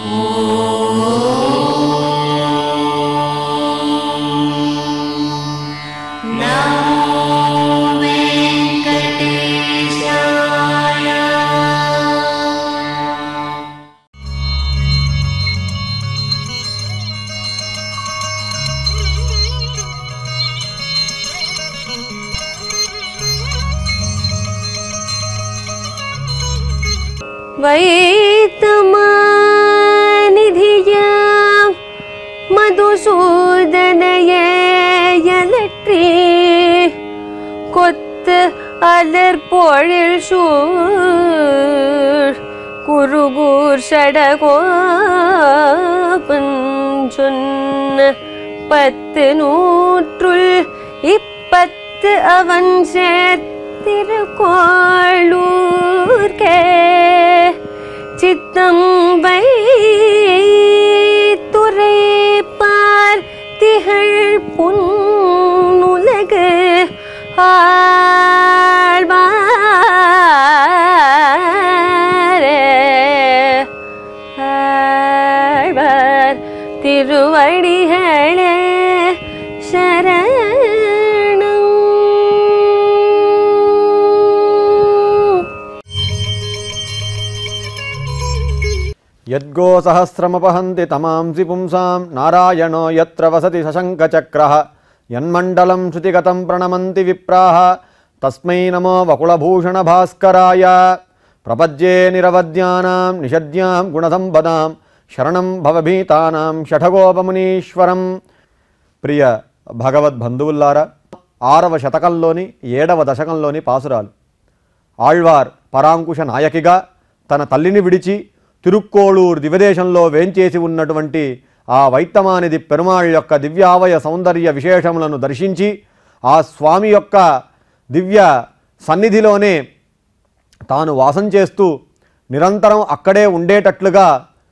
வைத்தமாநிதியா மதுசூதனையலற்றி கொத்து அலர் பொழில் சூழ் குருகூர் சடகோபன் சொன்ன பத்து நூற்றுள் இப்பத்து அவன் சேர்த்திருக்கோளூர்கே சித்தம் வைத்துரைப்பார் திகழ் புன்னுலகு ஆழ்வாரே ஆழ்வார் திருவடிகளே சரணம் యద్గో సహస్రమపహంతి తమాంసి పుంసాం నారాయణో యత్ర వసతి శశంకచక్రః యన్మండలం శృతిగతం ప్రణమంతి విప్రాః తస్మై నమో వకుళభూషణ భాస్కరాయ ప్రపద్యే నిరవద్యానాం నిషద్యాం గుణసంపదాం శరణం భవభీతానాం షఠగోపమునీశ్వరం ప్రియ భగవద్ బంధువుల్లారా ఆరవ శతకంలోని ఏడవ దశకంలోని పాసురాలు ఆళ్వార్ పరాంకుశ నాయకిగా తన తల్లిని విడిచి తిరుక్కోళూరు దివదేశంలో వేంచేసి ఉన్నటువంటి ఆ వైత్తమానిది పెరుమాళ్ యొక్క దివ్యావయ సౌందర్య విశేషములను దర్శించి ఆ స్వామి యొక్క దివ్య సన్నిధిలోనే తాను వాసం చేస్తూ నిరంతరం అక్కడే ఉండేటట్లుగా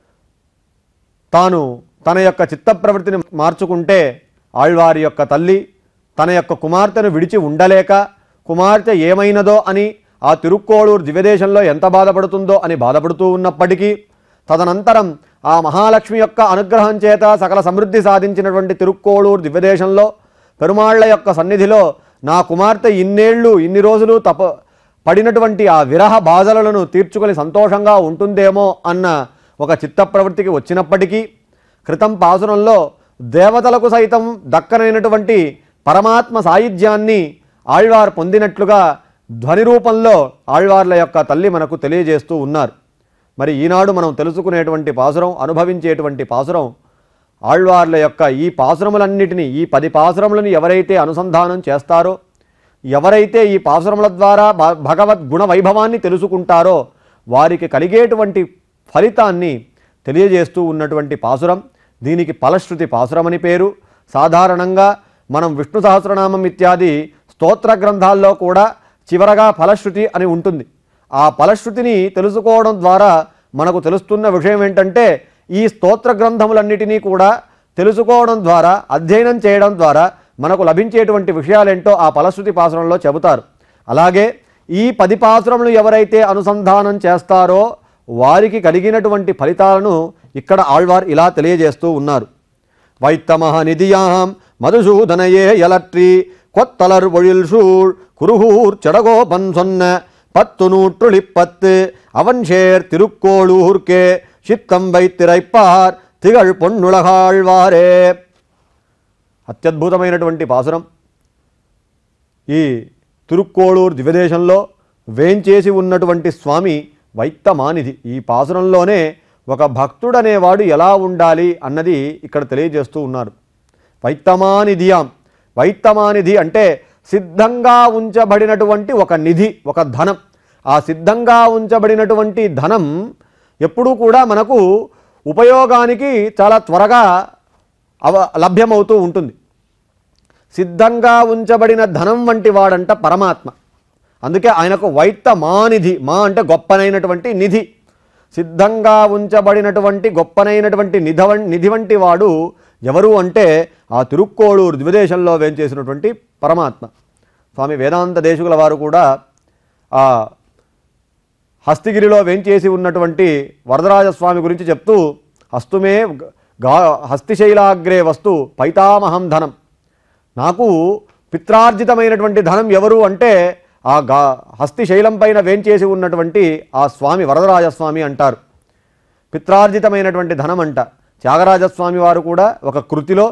తాను తన యొక్క చిత్త ప్రవృత్తిని మార్చుకుంటే ఆళ్వారి యొక్క తల్లి తన యొక్క కుమార్తెను విడిచి ఉండలేక కుమార్తె ఏమైనదో అని ఆ తిరుక్కోళూరు దివ్యదేశంలో ఎంత బాధపడుతుందో అని బాధపడుతూ ఉన్నప్పటికీ తదనంతరం ఆ మహాలక్ష్మి యొక్క అనుగ్రహం చేత సకల సమృద్ధి సాధించినటువంటి తిరుక్కోళూరు దివ్యదేశంలో పెరుమాళ్ల యొక్క సన్నిధిలో నా కుమార్తె ఇన్నేళ్ళు ఇన్ని రోజులు తప పడినటువంటి ఆ విరహ బాధలను తీర్చుకొని సంతోషంగా ఉంటుందేమో అన్న ఒక చిత్త ప్రవృత్తికి వచ్చినప్పటికీ క్రితం పాసురంలో దేవతలకు సైతం దక్కనైనటువంటి పరమాత్మ సాయుధ్యాన్ని ఆళ్వార్ పొందినట్లుగా ధ్వని రూపంలో ఆళ్వార్ల యొక్క తల్లి మనకు తెలియజేస్తూ ఉన్నారు మరి ఈనాడు మనం తెలుసుకునేటువంటి పాసురం అనుభవించేటువంటి పాసురం ఆళ్వార్ల యొక్క ఈ పాసురములన్నిటినీ ఈ పది పాసురములను ఎవరైతే అనుసంధానం చేస్తారో ఎవరైతే ఈ పాసురముల ద్వారా భ- భగవద్ గుణ వైభవాన్ని తెలుసుకుంటారో వారికి కలిగేటువంటి ఫలితాన్ని తెలియజేస్తూ ఉన్నటువంటి పాసురం దీనికి ఫలశ్రుతి పాసురమని పేరు సాధారణంగా మనం విష్ణు సహస్రనామం ఇత్యాది స్తోత్ర గ్రంథాల్లో కూడా చివరగా ఫలశ్రుతి అని ఉంటుంది ఆ ఫలశ్రుతిని తెలుసుకోవడం ద్వారా మనకు తెలుస్తున్న విషయం ఏంటంటే ఈ స్తోత్ర గ్రంథములన్నిటినీ కూడా తెలుసుకోవడం ద్వారా అధ్యయనం చేయడం ద్వారా మనకు లభించేటువంటి విషయాలేంటో ఆ ఫలశ్రుతి పాసురంలో చెబుతారు అలాగే ఈ పది పాసురములు ఎవరైతే అనుసంధానం చేస్తారో వారికి కలిగినటువంటి ఫలితాలను ఇక్కడ ఆళ్వార్ ఇలా తెలియజేస్తూ ఉన్నారు வைத்தமக நிதியாம் மதுசூதனையே எலற்றி கொத்தலர் ஒழில் சூழ் குருகூர் செடகோபன் சொன்ன பத்து நூற்றுளிப்பத்து அவன் சேர் திருக்கோளூர்க்கே சித்தம் வைத்திரைப்பார் திகழ் பொன்னுலகாழ்வாரே అత్యద్భుతమైనటువంటి పాసురం ఈ తిరుక్కోళూరు దివ్యదేశంలో వేంచేసి ఉన్నటువంటి స్వామి వైత్తమానిధి ఈ పాసురంలోనే ఒక భక్తుడనేవాడు ఎలా ఉండాలి అన్నది ఇక్కడ తెలియజేస్తూ ఉన్నారు వైత్తమానిధియాం వైత్తమానిధి అంటే సిద్ధంగా ఉంచబడినటువంటి ఒక నిధి ఒక ధనం ఆ సిద్ధంగా ఉంచబడినటువంటి ధనం ఎప్పుడూ కూడా మనకు ఉపయోగానికి చాలా త్వరగా అవ లభ్యమవుతూ ఉంటుంది సిద్ధంగా ఉంచబడిన ధనం వంటి వాడంట పరమాత్మ అందుకే ఆయనకు వైత్త మానిధి మా అంటే గొప్పనైనటువంటి నిధి సిద్ధంగా ఉంచబడినటువంటి గొప్పనైనటువంటి నిధ వం- నిధి వంటి వాడు ఎవరు అంటే ఆ తిరుక్కోళూరు దివదేశంలో వేంచేసినటువంటి పరమాత్మ స్వామి వేదాంత దేశుకుల వారు కూడా ఆ హస్తిగిరిలో వేంచేసి ఉన్నటువంటి వరదరాజస్వామి గురించి చెప్తూ హస్తుమే గా హస్తిశైలాగ్రే వస్తు పైతామహం ధనం నాకు పిత్రార్జితమైనటువంటి ధనం ఎవరు అంటే ఆ గా హస్తిశైలం పైన వేంచేసి ఉన్నటువంటి ఆ స్వామి వరదరాజస్వామి అంటారు పిత్రార్జితమైనటువంటి ధనం అంట త్యాగరాజస్వామి వారు కూడా ఒక కృతిలో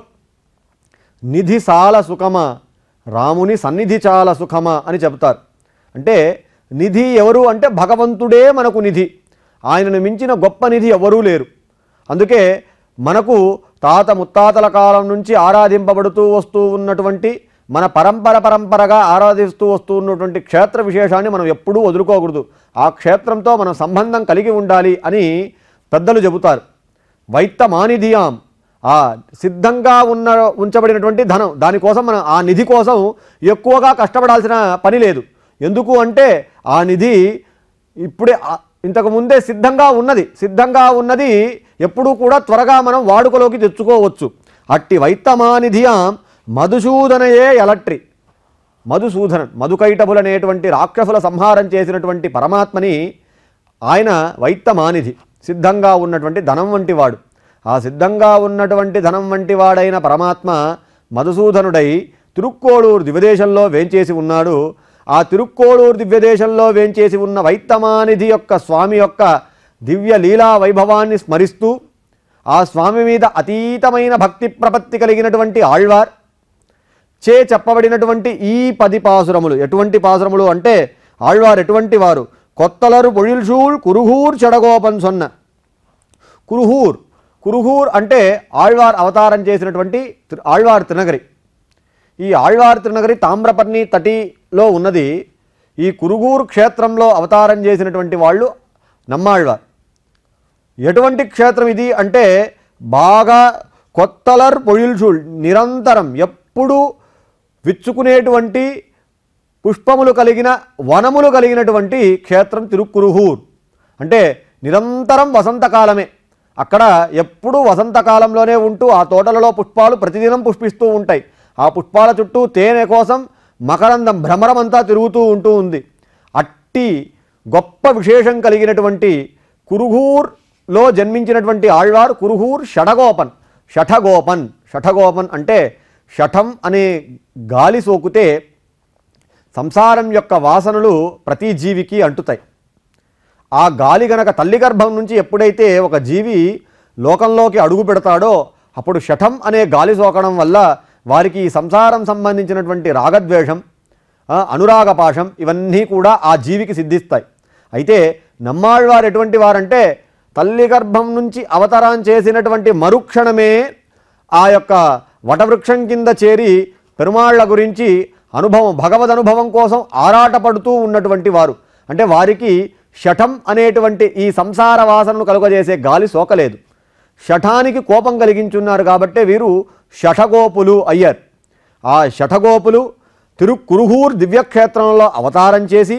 నిధి సాల సుఖమా రాముని సన్నిధి చాలా సుఖమా అని చెప్తారు అంటే నిధి ఎవరు అంటే భగవంతుడే మనకు నిధి ఆయనను మించిన గొప్ప నిధి ఎవరూ లేరు అందుకే మనకు తాత ముత్తాతల కాలం నుంచి ఆరాధింపబడుతూ వస్తూ ఉన్నటువంటి మన పరంపర పరంపరగా ఆరాధిస్తూ వస్తూ ఉన్నటువంటి క్షేత్ర విశేషాన్ని మనం ఎప్పుడూ వదులుకోకూడదు ఆ క్షేత్రంతో మనం సంబంధం కలిగి ఉండాలి అని పెద్దలు చెబుతారు వైత్త మానిధియాం ఆ సిద్ధంగా ఉన్న ఉంచబడినటువంటి ధనం దానికోసం మనం ఆ నిధి కోసం ఎక్కువగా కష్టపడాల్సిన పని లేదు ఎందుకు అంటే ఆ నిధి ఇప్పుడే ఆ- ఇంతకు ముందే సిద్ధంగా ఉన్నది సిద్ధంగా ఉన్నది ఎప్పుడూ కూడా త్వరగా మనం వాడుకలోకి తెచ్చుకోవచ్చు అట్టి వైత్తమానిధియాం మధుసూదనయే ఎలట్రి మధుసూదనన్ మధుకైటబులనేటువంటి రాక్షసుల సంహారం చేసినటువంటి పరమాత్మని ఆయన వైత్తమానిధి సిద్ధంగా ఉన్నటువంటి ధనం వంటి వాడు ఆ సిద్ధంగా ఉన్నటువంటి ధనం వంటి వాడైన పరమాత్మ మధుసూదనుడై తిరుక్కోడూరు దివ్యదేశంలో వేంచేసి ఉన్నాడు ఆ తిరుక్కోడూరు దివ్యదేశంలో వేంచేసి ఉన్న వైత్తమానిధి యొక్క స్వామి యొక్క దివ్య లీలా వైభవాన్ని స్మరిస్తూ ఆ స్వామి మీద అతీతమైన భక్తి ప్రపత్తి కలిగినటువంటి ఆళ్వార్ చే చెప్పబడినటువంటి ఈ పది పాసురములు ఎటువంటి పాసురములు అంటే ఆళ్వార్ ఎటువంటి వారు కొత్తలరు పొழிల్చూల్ కురుహూర్ చెడగోపన్ సొన్న కురుహూర్ కురుహూర్ అంటే ఆళ్వార్ అవతారం చేసినటువంటి తి- ఆళ్వార్ తినగరి ఈ ఆళ్వార్ తిరునగరి తామ్రపర్ణి తటిలో ఉన్నది ఈ కురుగూరు క్షేత్రంలో అవతారం చేసినటువంటి వాళ్ళు నమ్మాళ్వార్ ఎటువంటి క్షేత్రం ఇది అంటే బాగా కొత్తలర్ పొయిల్చూల్ నిరంతరం ఎప్పుడు విచ్చుకునేటువంటి పుష్పములు కలిగిన వనములు కలిగినటువంటి క్షేత్రం తిరుక్కురుహూర్ అంటే నిరంతరం వసంతకాలమే అక్కడ ఎప్పుడూ వసంతకాలంలోనే ఉంటూ ఆ తోటలలో పుష్పాలు ప్రతిదినం పుష్పిస్తూ ఉంటాయి ఆ పుష్పాల చుట్టూ తేనె కోసం మకరందం భ్రమరమంతా తిరుగుతూ ఉంటూ ఉంది అట్టి గొప్ప విశేషం కలిగినటువంటి కురుహూర్లో జన్మించినటువంటి ఆళ్వార్ కురుహూర్ షఠగోపన్ షఠగోపన్ షఠగోపన్ అంటే షఠం అనే గాలి సోకితే సంసారం యొక్క వాసనలు ప్రతి జీవికి అంటుతాయి ఆ గాలి గనక తల్లి గర్భం నుంచి ఎప్పుడైతే ఒక జీవి లోకంలోకి అడుగు పెడతాడో అప్పుడు శఠం అనే గాలి సోకడం వల్ల వారికి ఈ సంసారం సంబంధించినటువంటి రాగద్వేషం ఆ, అనురాగపాశం ఇవన్నీ కూడా ఆ జీవికి సిద్ధిస్తాయి అయితే నమ్మాళ్వారు ఎటువంటి వారంటే తల్లి గర్భం నుంచి అవతారం చేసినటువంటి మరుక్షణమే ఆ యొక్క వటవృక్షం కింద చేరి పెరుమాళ్ల గురించి అనుభవం భగవద్ అనుభవం కోసం ఆరాటపడుతూ ఉన్నటువంటి వారు అంటే వారికి శఠం అనేటువంటి ఈ సంసార వాసనను కలుగజేసే గాలి సోకలేదు శఠానికి కోపం కలిగించున్నారు కాబట్టే వీరు శఠగోపులు అయ్యారు ఆ శఠగోపులు తిరుక్కురుహూర్ దివ్యక్షేత్రంలో అవతారం చేసి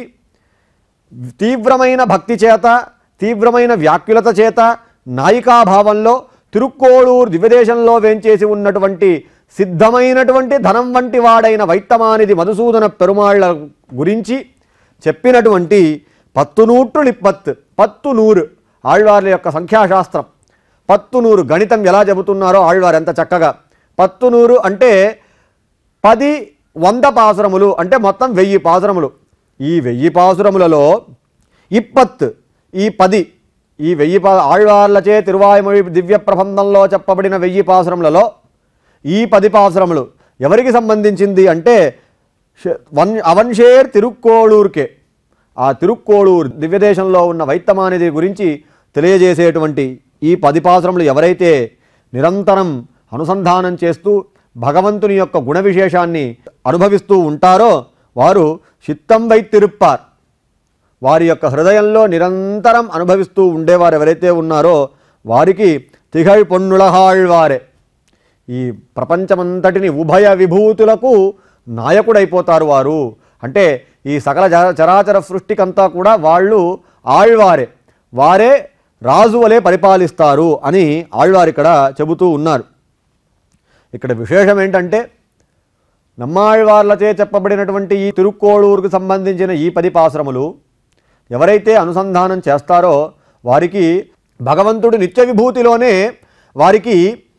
తీవ్రమైన భక్తి చేత తీవ్రమైన వ్యాఖ్యులత చేత నాయికాభావంలో తిరుక్కోడూరు దివ్యదేశంలో వేంచేసి ఉన్నటువంటి సిద్ధమైనటువంటి ధనం వంటి వాడైన వైత్తమానిది మధుసూదన పెరుమాళ్ల గురించి చెప్పినటువంటి పత్తునూట్రులిప్పత్ పత్తు నూరు ఆళ్వార్ల యొక్క సంఖ్యాశాస్త్రం పత్తు నూరు గణితం ఎలా చెబుతున్నారో ఆళ్వారు ఎంత చక్కగా పత్తు నూరు అంటే పది వంద పాసురములు అంటే మొత్తం వెయ్యి పాసురములు ఈ వెయ్యి పాసురములలో ఇప్పత్ ఈ పది ఈ వెయ్యి పా ఆళ్వార్లచే తిరువాయుమొഴി దివ్య ప్రబంధంలో చెప్పబడిన వెయ్యి పాసురములలో ఈ పది పాసురములు ఎవరికి సంబంధించింది అంటే ష- వన్ అవన్షేర్ తిరుక్కోళూరుకే ఆ తిరుక్కోళూరు దివ్యదేశంలో ఉన్న వైత్తమానిది గురించి తెలియజేసేటువంటి ఈ పది పాసురములు ఎవరైతే నిరంతరం అనుసంధానం చేస్తూ భగవంతుని యొక్క గుణ విశేషాన్ని అనుభవిస్తూ ఉంటారో వారు చిత్తం వైత్తిరుప్పార్ వారి యొక్క హృదయంలో నిరంతరం అనుభవిస్తూ ఉండేవారు ఎవరైతే ఉన్నారో వారికి తిగళ్ పొన్నుళహాళ్వారే ఈ ప్రపంచమంతటిని ఉభయ విభూతులకు నాయకుడైపోతారు వారు అంటే ఈ సకల జ- చరాచర సృష్టికంతా కూడా వాళ్ళు ఆళ్వారే వారే రాజు వలె పరిపాలిస్తారు అని ఆళ్వారు ఇక్కడ చెబుతూ ఉన్నారు ఇక్కడ విశేషం ఏంటంటే నమ్మాళ్వార్లచే చెప్పబడినటువంటి ఈ తిరుక్కోళూరుకు సంబంధించిన ఈ పది పాశ్రములు ఎవరైతే అనుసంధానం చేస్తారో వారికి భగవంతుడు నిత్య విభూతిలోనే వారికి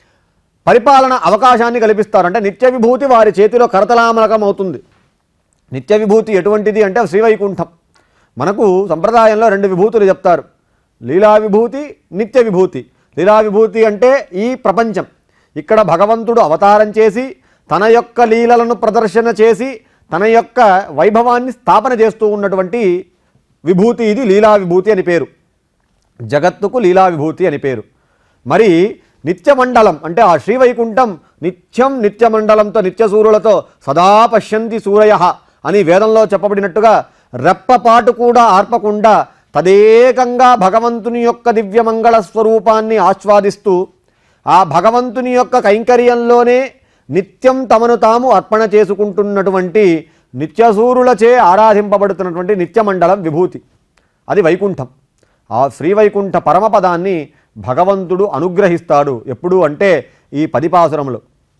పరిపాలన అవకాశాన్ని కల్పిస్తారు అంటే నిత్య విభూతి వారి చేతిలో కరతలామలకం అవుతుంది నిత్య విభూతి ఎటువంటిది అంటే శ్రీవైకుంఠం మనకు సంప్రదాయంలో రెండు విభూతులు చెప్తారు లీలా విభూతి నిత్య విభూతి లీలా విభూతి అంటే ఈ ప్రపంచం ఇక్కడ భగవంతుడు అవతారం చేసి తన యొక్క లీలలను ప్రదర్శన చేసి తన యొక్క వైభవాన్ని స్థాపన చేస్తూ ఉన్నటువంటి విభూతి ఇది లీలా విభూతి అని పేరు జగత్తుకు లీలా విభూతి అని పేరు మరి నిత్యమండలం అంటే ఆ శ్రీవైకుంఠం నిత్యం నిత్యమండలంతో నిత్యసూరులతో సదా పశ్యంతి సూరయ అని వేదంలో చెప్పబడినట్టుగా రెప్పపాటు కూడా ఆర్పకుండా తదేకంగా భగవంతుని యొక్క దివ్యమంగళ స్వరూపాన్ని ఆస్వాదిస్తూ ఆ భగవంతుని యొక్క కైంకర్యంలోనే నిత్యం తమను తాము అర్పణ చేసుకుంటున్నటువంటి నిత్యసూరులచే ఆరాధింపబడుతున్నటువంటి నిత్యమండలం విభూతి అది వైకుంఠం ఆ శ్రీవైకుంఠ పరమపదాన్ని భగవంతుడు అనుగ్రహిస్తాడు ఎప్పుడు అంటే ఈ పదిపాసురములు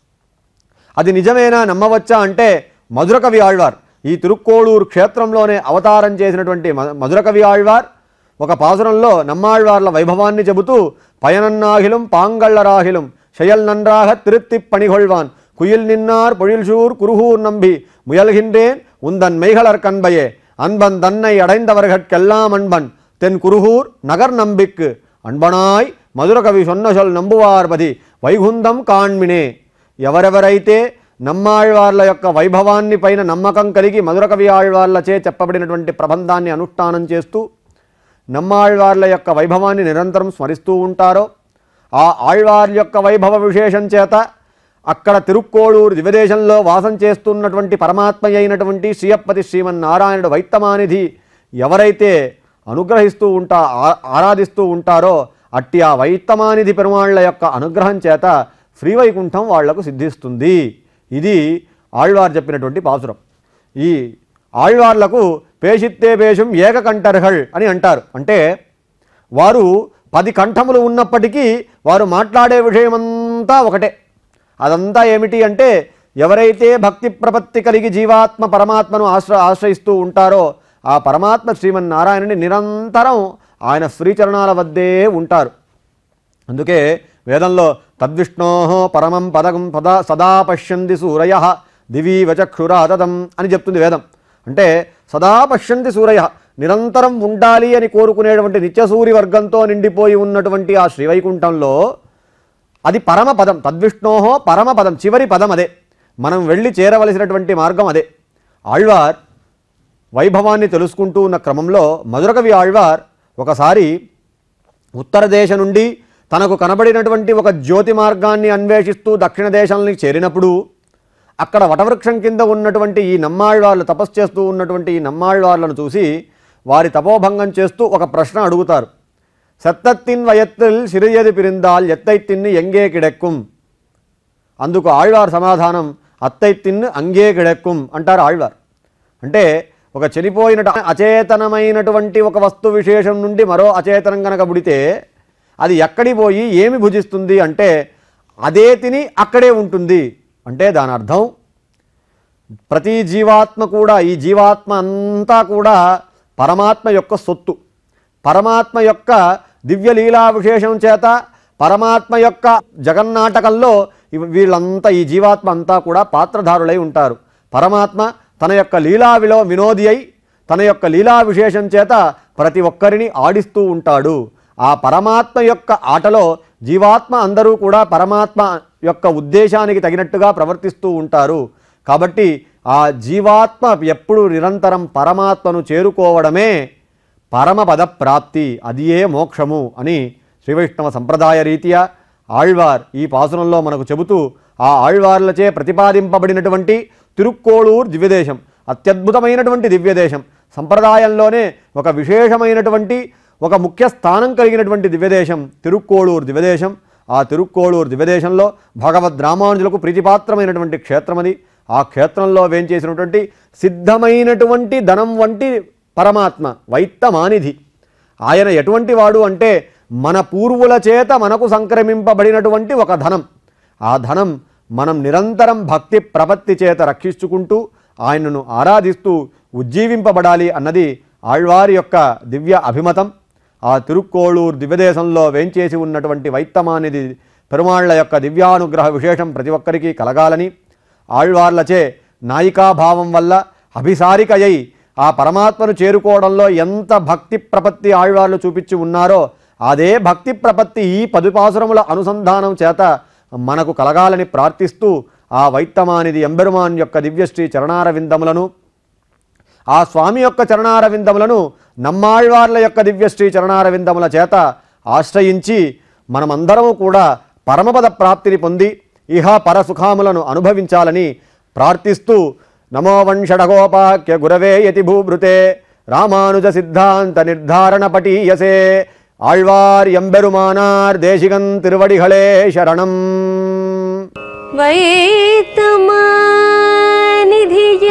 అది నిజమేనా నమ్మవచ్చా అంటే మధురకవి ఆళ్వార్ ఈ తిరుక్కోడూరు క్షేత్రంలోనే అవతారం చేసినటువంటి మ- మధురకవి ఆళ్వార్ ఒక పాసురంలో నమ్మాళ్వార్ల వైభవాన్ని చెబుతూ పయనన్నాహిలం పాంగళ్ళరాహిలం శయల్ నన్రాగ తిరుత్తి పణిగొళ్వాన్ కుయిల్ నిన్నార్ பொழில்சூர் குருகூர் நம்பி முயல்கின்றேன் உந்தன் மெய்களர் கண்பையே அன்பன் தன்னை அடைந்தவர்கட்கெல்லாம் அன்பன் தென் குருகூர் நகர் நம்பிக்கு అన్బనాయ్ మధురకవి సొన్న సొల్ నంబువార్పది వైగుంధం కాణ్మినే ఎవరెవరైతే నమ్మాళ్వార్ల యొక్క వైభవాన్ని పైన నమ్మకం కలిగి మధురకవి ఆళ్వార్లచే చెప్పబడినటువంటి ప్రబంధాన్ని అనుష్ఠానం చేస్తూ నమ్మాళ్వార్ల యొక్క వైభవాన్ని నిరంతరం స్మరిస్తూ ఉంటారో ఆ ఆళ్వార్ల యొక్క వైభవ విశేషం చేత అక్కడ తిరుక్కోడూరు దివ్యదేశంలో వాసం చేస్తున్నటువంటి పరమాత్మ అయినటువంటి శ్రీయప్పతి శ్రీమన్నారాయణుడు వైత్తమానిధి ఎవరైతే అనుగ్రహిస్తూ ఉంటా ఆ- ఆరాధిస్తూ ఉంటారో అట్టి ఆ వైత్తమానిధి పెరుమాళ్ల యొక్క అనుగ్రహం చేత శ్రీవైకుంఠం వాళ్లకు సిద్ధిస్తుంది ఇది ఆళ్వార్ చెప్పినటువంటి పాసురం ఈ ఆళ్వార్లకు పేషిత్తే పేషం ఏకకంఠర్హళ్ అని అంటారు అంటే వారు పది కంఠములు ఉన్నప్పటికీ వారు మాట్లాడే విషయమంతా ఒకటే అదంతా ఏమిటి అంటే ఎవరైతే భక్తి ప్రపత్తి కలిగి జీవాత్మ పరమాత్మను ఆశ్ర ఆశ్రయిస్తూ ఉంటారో ఆ పరమాత్మ శ్రీమన్నారాయణుని నిరంతరం ఆయన శ్రీచరణాల వద్దే ఉంటారు అందుకే వేదంలో తద్విష్ణో పరమం పదకం పద సదా పశ్యంతి సూరయ దివీ వచక్షురాతదం అని చెప్తుంది వేదం అంటే సదా పశ్యంతి సూరయ నిరంతరం ఉండాలి అని కోరుకునేటువంటి నిత్యసూరి వర్గంతో నిండిపోయి ఉన్నటువంటి ఆ శ్రీవైకుంఠంలో అది పరమ పదం తద్విష్ణోహో పరమ పదం చివరి పదం అదే మనం వెళ్ళి చేరవలసినటువంటి మార్గం అదే ఆళ్వార్ వైభవాన్ని తెలుసుకుంటూ ఉన్న క్రమంలో మధురకవి ఆళ్వార్ ఒకసారి ఉత్తర దేశ నుండి తనకు కనబడినటువంటి ఒక జ్యోతి మార్గాన్ని అన్వేషిస్తూ దక్షిణ దేశానికి చేరినప్పుడు అక్కడ వటవృక్షం కింద ఉన్నటువంటి ఈ నమ్మాళ్వార్లు తపస్సు చేస్తూ ఉన్నటువంటి ఈ నమ్మాళ్వార్లను చూసి వారి తపోభంగం చేస్తూ ఒక ప్రశ్న అడుగుతారు సెత్తత్తిన్ వయత్తిల్ సిరియది పిరిందాల్ ఎత్తైత్తిన్ని ఎంగే కిడెక్కుం అందుకు ఆళ్వార్ సమాధానం అత్తైత్తిన్ను అంగే కిడెక్కుం అంటారు ఆళ్వార్ అంటే ఒక చనిపోయిన అచేతనమైనటువంటి ఒక వస్తు విశేషం నుండి మరో అచేతనం కనుక పుడితే అది ఎక్కడి పోయి ఏమి భుజిస్తుంది అంటే అదే తిని అక్కడే ఉంటుంది అంటే దాని అర్థం ప్రతి జీవాత్మ కూడా ఈ జీవాత్మ అంతా కూడా పరమాత్మ యొక్క సొత్తు పరమాత్మ యొక్క దివ్య లీలా విశేషం చేత పరమాత్మ యొక్క జగన్నాటకంలో ఇవి- వీళ్ళంతా ఈ జీవాత్మ అంతా కూడా పాత్రధారులై ఉంటారు పరమాత్మ తన యొక్క లీలా విలో వినోది అయి తన యొక్క లీలా విశేషం చేత ప్రతి ఒక్కరిని ఆడిస్తూ ఉంటాడు ఆ పరమాత్మ యొక్క ఆటలో జీవాత్మ అందరూ కూడా పరమాత్మ యొక్క ఉద్దేశానికి తగినట్టుగా ప్రవర్తిస్తూ ఉంటారు కాబట్టి ఆ జీవాత్మ ఎప్పుడు నిరంతరం పరమాత్మను చేరుకోవడమే పరమపద ప్రాప్తి అదియే మోక్షము అని శ్రీవైష్ణవ సంప్రదాయ రీత్యా ఆళ్వార్ ఈ పాసురంలో మనకు చెబుతూ ఆ ఆళ్వార్లచే ప్రతిపాదింపబడినటువంటి తిరుక్కోళూరు దివ్యదేశం అత్యద్భుతమైనటువంటి దివ్యదేశం సంప్రదాయంలోనే ఒక విశేషమైనటువంటి ఒక ముఖ్య స్థానం కలిగినటువంటి దివ్యదేశం తిరుక్కోళూరు దివ్యదేశం ఆ తిరుక్కోళూరు దివ్యదేశంలో భగవద్ రామానుజులకు ప్రీతిపాత్రమైనటువంటి క్షేత్రం అది ఆ క్షేత్రంలో వేంచేసినటువంటి సిద్ధమైనటువంటి ధనం వంటి పరమాత్మ వైత్తమానిధి ఆయన ఎటువంటి వాడు అంటే మన పూర్వుల చేత మనకు సంక్రమింపబడినటువంటి ఒక ధనం ఆ ధనం మనం నిరంతరం భక్తి ప్రపత్తి చేత రక్షించుకుంటూ ఆయనను ఆరాధిస్తూ ఉజ్జీవింపబడాలి అన్నది ఆళ్వారి యొక్క దివ్య అభిమతం ఆ తిరుక్కోళూరు దివ్యదేశంలో వేంచేసి ఉన్నటువంటి వైత్తమానిది పెరుమాళ్ల యొక్క దివ్యానుగ్రహ విశేషం ప్రతి ఒక్కరికి కలగాలని ఆళ్వార్లచే నాయికాభావం వల్ల అభిసారికయై ఆ పరమాత్మను చేరుకోవడంలో ఎంత భక్తి ప్రపత్తి ఆళ్వార్లు చూపించి ఉన్నారో అదే భక్తి ప్రపత్తి ఈ పదుపాసురముల అనుసంధానం చేత మనకు కలగాలని ప్రార్థిస్తూ ఆ వైత్తమానిది ఎంబెరుమాన్ యొక్క దివ్యశ్రీ చరణార విందములను ఆ స్వామి యొక్క చరణార విందములను నమ్మాళ్వార్ల యొక్క దివ్యశ్రీ చరణార విందముల చేత ఆశ్రయించి మనమందరము కూడా పరమపద ప్రాప్తిని పొంది ఇహ పరసుఖాములను అనుభవించాలని ప్రార్థిస్తూ నమో వంషడగోపాక్య గురవే యతి భూభృతే రామానుజ సిద్ధాంత నిర్ధారణ పటీయసే ఆళ్వార్ ఎంబెరుమానార్ దేశిగన్ తిరువడిகளே శరణం வைத்தமாநிதிய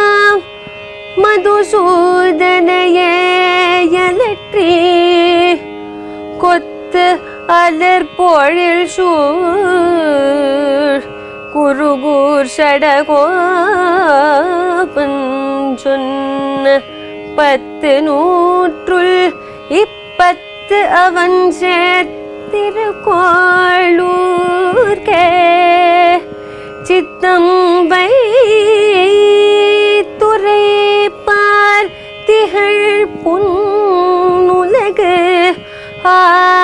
மதுசூதனையலற்றி கொத்து அலர் பொழில் சூழ் குருகூர் சடகோபன் சொன்ன பத்து நூற்றுள் இப்பத்து அவன் சேர்த்திருக்கோளூர்கே சித்தம் வை துறைப்பார் திகழ் புன்னுலகு ஆ